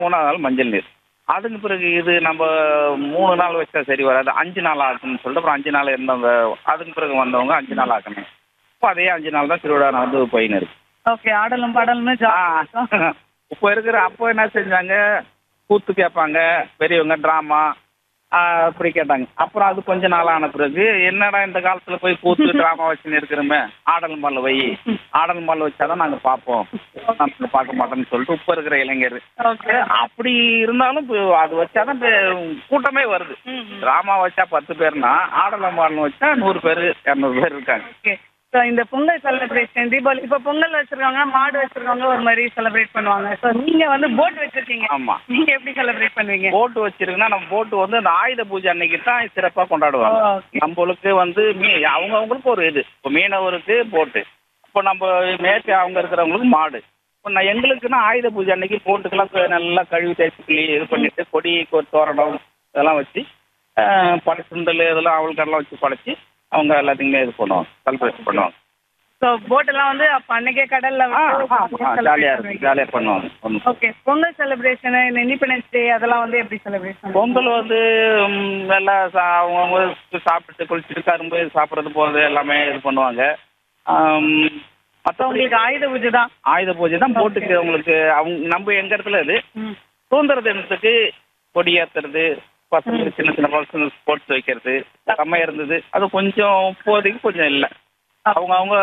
மூணாவது நாள் மஞ்சள் நீர் அதுக்கு பிறகு இது நம்ம மூணு நாள் வச்சா சரி வராது அஞ்சு நாள் ஆக்கணும்னு சொல்லிட்டு அப்புறம் அஞ்சு நாள் இருந்தவங்க அதுக்கு பிறகு வந்தவங்க அஞ்சு நாள் ஆக்கணும் இப்போ அதே அஞ்சு நாள் தான் திருவிழா வந்து போயின்னு இருக்கு ஓகே ஆடலும் பாடலும்னு ஜா- ஆ. இப்போ இருக்கிற அப்போ என்ன செஞ்சாங்க கூத்து கேட்பாங்க பெரியவங்க ட்ராமா அப்படி கேட்டாங்க அப்புறம் அது கொஞ்ச நாள் ஆன பிறகு என்னடா இந்த காலத்துல போய் கூத்து ட்ராமா வச்சுன்னு இருக்கிறோமே ஆடல் மால் வை ஆடல் மால் வச்சாதான் நாங்க பார்ப்போம் நம்ம பார்க்க மாட்டோம்னு சொல்லிட்டு இப்போ இருக்கிற இளைஞர் ஓகே அப்படி இருந்தாலும் இப்போ அது வச்சாதான் இப்ப கூட்டமே வருது ம், ம். ட்ராமா வச்சா பத்து பேர்னா ஆடல் மால்னு வச்சா நூறு பேர் இரநூறு பேர் இருக்காங்க ஓகே ஸோ இந்த பொங்கல் செலிப்ரேஷன் தீபாவளி இப்போ பொங்கல் வச்சிருக்காங்க மாடு வச்சிருக்காங்க ஒரு மாதிரி செலிப்ரேட் பண்ணுவாங்க ஸோ நீங்க வந்து போட் வச்சிருக்கீங்க ஆமா நீங்க எப்படி செலிப்ரேட் பண்ணுவீங்க போட்டு வச்சிருக்குன்னா நம்ம போட்டு வந்து அந்த ஆயுத பூஜை அன்னைக்கு தான் சிறப்பாக கொண்டாடுவாங்க ஓ, okay. நம்மளுக்கு வந்து மீ அவங்க அவங்களுக்கு ஒரு இது இப்போ மீனவருக்கு போட்டு இப்போ நம்ம மேற்கு அவங்க இருக்கிறவங்களுக்கு மாடு இப்போ நான் எங்களுக்குன்னா ஆயுத பூஜை அன்னைக்கு போட்டுக்கெல்லாம் க- நல்லா கழுவி தேய்ச்சி கிளி இது பண்ணிட்டு கொடி கொ- தோரணம் இதெல்லாம் வச்சு படை சுண்டல் இதெல்லாம் அவளுக்கெல்லாம் வச்சு படைச்சி அவங்க எல்லாத்துக்குமே இது பண்ணுவாங்க செலிப்ரேட் பண்ணுவாங்க ஸோ போட் எல்லாம் வந்து அப்ப அன்னைக்கே கடல்ல ஜாலியாக இருக்கும் ஜாலியாக பண்ணுவாங்க ஒண்ணும் ஓகே பொங்கல் செலிப்ரேஷன் இந்த இண்டிபெண்டன்ஸ் டே அதெல்லாம் வந்து எப்படி செலிப்ரேட் பொங்கல் வந்து ம், நல்லா சா- அவங்கவுங்க சாப்பிட்டு குளிச்சுட்டு கரும்பு சாப்பிட்றது போகிறது எல்லாமே இது பண்ணுவாங்க மற்றவங்களுக்கு உங்களுக்கு ஆயுத பூஜை தான் ஆயுத பூஜை தான் போட்டுக்கு அவங்களுக்கு அவங்க நம்ம எங்க இடத்துல இது ம். சுதந்திர தினத்துக்கு கொடி ஏத்துறது பசங்க சின்ன சின்ன பசங்க ஸ்போர்ட்ஸ் வைக்கிறது செம்ம இருந்தது அது கொஞ்சம் இப்போதைக்கு கொஞ்சம் இல்லை அவங்க அவங்க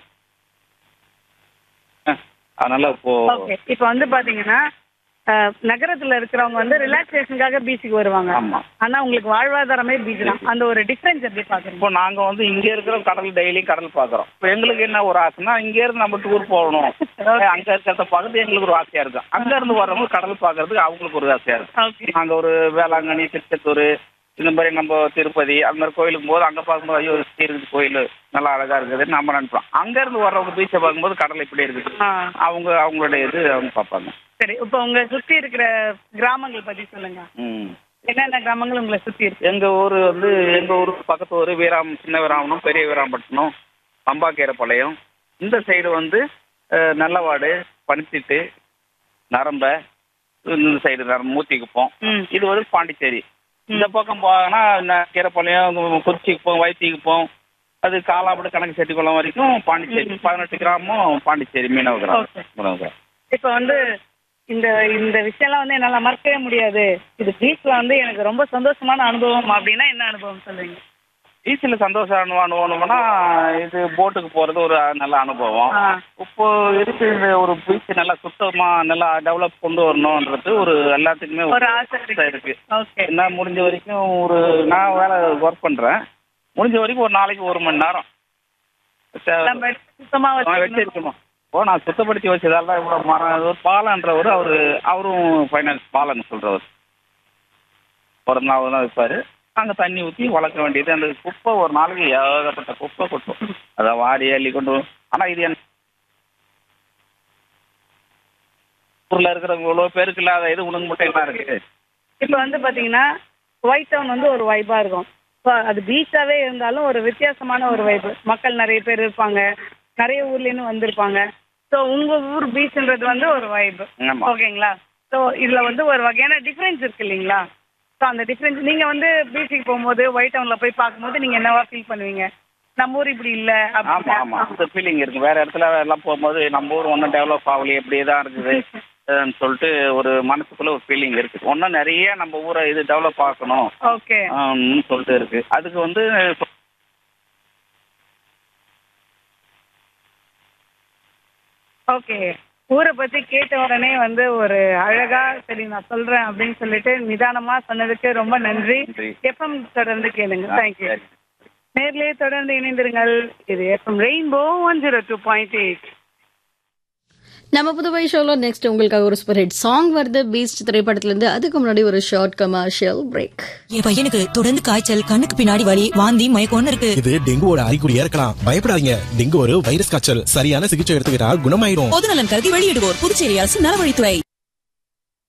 அஹ், அதனால இப்போ ஓகே இப்போ வந்து பாத்தீங்கன்னா அஹ், நகரத்துல இருக்கிறவங்க வந்து ரிலாக்ஸேஷனுக்காக பீச்சுக்கு வருவாங்க ஆமா ஆனா உங்களுக்கு வாழ்வாதாரமே பீச் தான் அந்த ஒரு டிஃபரன்ஸ் எப்படி பாக்குறீங்க இப்போ நாங்க வந்து இங்க இருக்கிற கடல் டெய்லி கடல் பாக்குறோம் இப்போ எங்களுக்கு என்ன ஒரு ஆசைன்னா இங்க இருந்து நம்ம டூர் போகணும் ஏய், அங்க இருக்கிறத பார்க்கறது எங்களுக்கு ஒரு ஆசையா இருக்கும் அங்க இருந்து வர்றவங்க கடல் பாக்குறதுக்கு அவங்களுக்கு ஒரு ஆசையா இருக்கும் ஓகே நாங்க ஒரு வேளாங்கண்ணி திருச்செந்தூர் இந்த மாதிரி நம்ம திருப்பதி அந்த மாதிரி கோயிலுக்கு போது அங்க பார்க்கும்போது ஐயோ இருக்குது கோயில் நல்லா அழகா இருக்குதுன்னு நம்ம நினைப்போம் அங்க இருந்து வர்றவங்க பீச்சை பார்க்கும்போது கடல் இப்படி இருக்குது ஆ அவங்க அவங்களுடைய இது அவங்க பார்ப்பாங்க சரி இப்போ உங்க சுத்தி இருக்கிற கிராமங்கள் பத்தி சொல்லுங்க ம் என்னென்ன கிராமங்கள் உங்களை சுத்தி இருக்கு எங்க ஊர் வந்து எங்க ஊருக்கு பக்கத்து ஊர் வீராம் சின்ன வீராமணம் பெரிய வீராம்பட்டினம் பம்பாக்கீரைப்பாளையம் இந்த சைடு வந்து அஹ், நல்லவாடு பனித்திட்டு நரம்ப இந்த சைடு நரம் மூத்திக்குப்போம் ம் இது வந்து பாண்டிச்சேரி இந்த பக்கம் போனா ந- கீரைப்பாளையம் குறிச்சிக்கு போம் வைத்திக்கு போம் அது காலாப்படு கணக்கு செட்டிக்குளம் வரைக்கும் பாண்டிச்சேரி பதினெட்டு கிராமம் பாண்டிச்சேரி மீனவ கிராமம் Okay. மீனவ கிராமம் இப்போ வந்து இந்த இந்த விஷயம்லாம் வந்து என்னால மறக்கவே முடியாது இது பீச்ல வந்து எனக்கு ரொம்ப சந்தோஷமான அனுபவம் அப்படின்னா என்ன அனுபவம் சொல்லுவீங்க பீச்சில் சந்தோஷம் அனுபவம்னா இது போட்டுக்கு போகிறது ஒரு நல்ல அனுபவம் ஆ இப்போ இருக்கு இந்த ஒரு பீச் நல்லா சுத்தமா நல்லா டெவலப் கொண்டு வரணுன்றது ஒரு எல்லாத்துக்குமே ஒரு ஆசை இருக்கு. இருக்கு ஓகே என்ன முடிஞ்ச வரைக்கும் ஒரு நான் வேலை ஒர்க் பண்றேன் முடிஞ்ச வரைக்கும் ஒரு நாளைக்கு ஒரு மணி நேரம் சே- நம்ம எடுத்து சுத்தமா நான் வச்சு வச்சிருக்கணும் ஓ நான் சுத்தப்படுத்தி வச்சதால தான் இவ்வளோ மரம் ஒரு பாலன்றவர் அவரு அவரும் ஃபைனான்ஸ் பாலன் சொல்றவர் ஒரு நாள் தான் வைப்பாரு அங்கே தண்ணி ஊற்றி வளர்க்க வேண்டியது அந்த குப்பை ஒரு நாளைக்கு ஏகப்பட்ட குப்பை கொட்டும் அதை வாரி அள்ளி கொண்டு வரும். ஆனா இது என் ஊரில் இருக்கிறவங்க இவ்வளோ பேருக்கு இல்லாத இது உனக்கு மட்டும் என்ன இருக்கு இப்போ வந்து பாத்தீங்கன்னா ஒயிட் டவுன் வந்து ஒரு வைபா இருக்கும் இப்போ அது பீச்சாவே இருந்தாலும் ஒரு வித்தியாசமான ஒரு வைப்பு மக்கள் நிறைய பேர் இருப்பாங்க நிறைய ஊர்லேருந்து வந்திருப்பாங்க ஸோ உங்க ஊர் பீச்ன்றது வந்து ஒரு வைப்பு ஆமா ஓகேங்களா ஸோ இதுல வந்து ஒரு வகையான டிஃப்ரென்ஸ் இருக்கு இல்லைங்களா ஸோ அந்த டிஃப்ரென்ஸ் நீங்க வந்து பீச்சுக்கு போகும்போது ஒயிட் டவுன்ல போய் பார்க்கும்போது நீங்க என்னவா ஃபீல் பண்ணுவீங்க நம்ம ஊர் இப்படி இல்ல ஆமா ஆமா அந்த ஃபீலிங் இருக்கு வேற இடத்துல எல்லாம் போகும்போது நம்ம ஊர் ஒன்றும் டெவலப் ஆகலையே இப்படியே தான் இருக்குது அஹ் சொல்லிட்டு ஒரு மனசுக்குள்ள ஒரு ஃபீலிங் இருக்கு ஒன்றும் நிறைய நம்ம ஊரை இது டெவலப் ஆக்கணும் ஓகே ஆம்னு சொல்லிட்டு இருக்கு அதுக்கு வந்து ஓகே ஊரை பத்தி கேட்ட உடனே வந்து ஒரு அழகா சரி நான் சொல்றேன் அப்படின்னு சொல்லிட்டு நிதானமா சொன்னதுக்கு ரொம்ப நன்றி நன்றி. எஃப்எம் தொடர்ந்து கேளுங்க தேங்க்யூ சரி. நேர்லயே தொடர்ந்து இணைந்திருங்கள் இது FM rainbow one zero two point eight நம்ம புதுவை ஷோல நெக்ஸ்ட் உங்களுக்காக ஒரு சூப்பர் ஹிட் சாங் வருது பீஸ்ட் திரைப்படத்துல இருந்து அதுக்கு முன்னாடி ஒரு ஷார்ட் கமர்ஷியல் பிரேக் என் பையனுக்கு தொடர்ந்து காய்ச்சல் கண்ணுக்கு பின்னாடி வலி வாந்தி மயக்கம்னு இருக்கு இது டெங்குவோட அறிகுறியா இருக்கலாம் பயப்படாதீங்க டெங்கு ஒரு வைரஸ் காய்ச்சல் சரியான சிகிச்சை எடுத்துக்கிட்டா குணமாயிடும் பொதுநலன் கருதி வெளியிடுவோர் புதுச்சேரி அரசு நலவழித்துறை